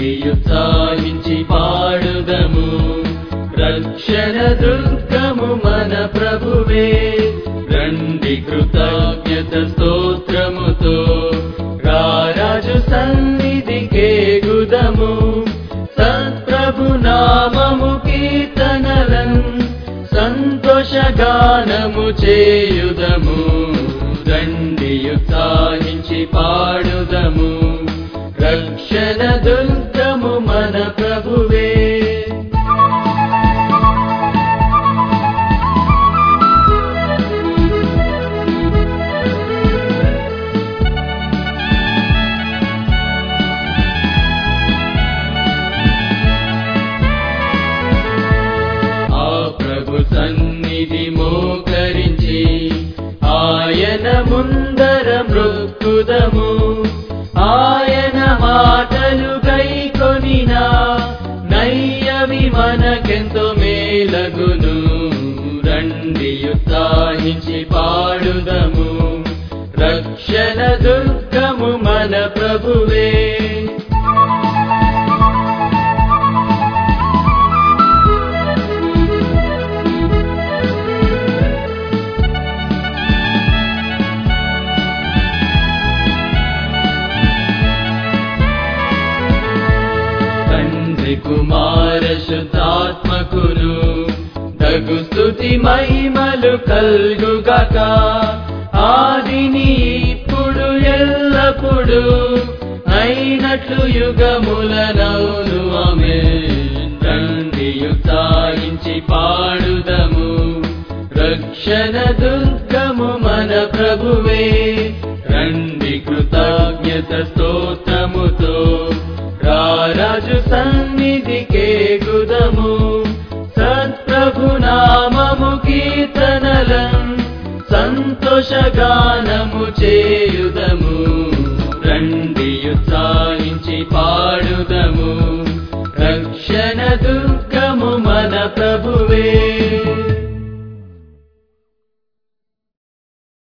రండియుత్సాహించి పాడుదము రక్షణ దుర్గము మన ప్రభువే రండి కృతజ్ఞత స్తోత్రముతో రారాజు సన్నిధికే గుదము సత్ప్రభు నామము కీర్తనలన్ సంతోషగానము చేయుదము రండియుత్సాహించి పాడుదము రక్షణ దుర్గము మన ప్రభువే ఆ ప్రభు సన్నిధి మోకరించి ఆయన ముందర మృక్కుదము ఆయన మాటలు కైకొనినా నయ్యవి మనకెంతో మేలగును రండి ఉత్సాహించి పాడుదము రక్షణ దుర్గము మన ప్రభువే తండ్రి కుమార శుద్ధాత్మకును దగు స్థుతి మహిమలు కల్గుగాక ఆదిని ఇప్పుడు ఎల్లప్పుడు అయినట్లు యుగముల నౌను ఆమె రండి యుక్తాయించి పాడుదము రక్షణ దుర్గము మన ప్రభువే రండి కృతజ్ఞత స్తోత్రముతో రారాజు సన్నిధికే గుదము సత్ప్రభు నామము కీర్తనలం సంతోషగానము చేయుదము రండి ఉత్సాహించి పాడుదము రక్షణ దుర్గము మన ప్రభువే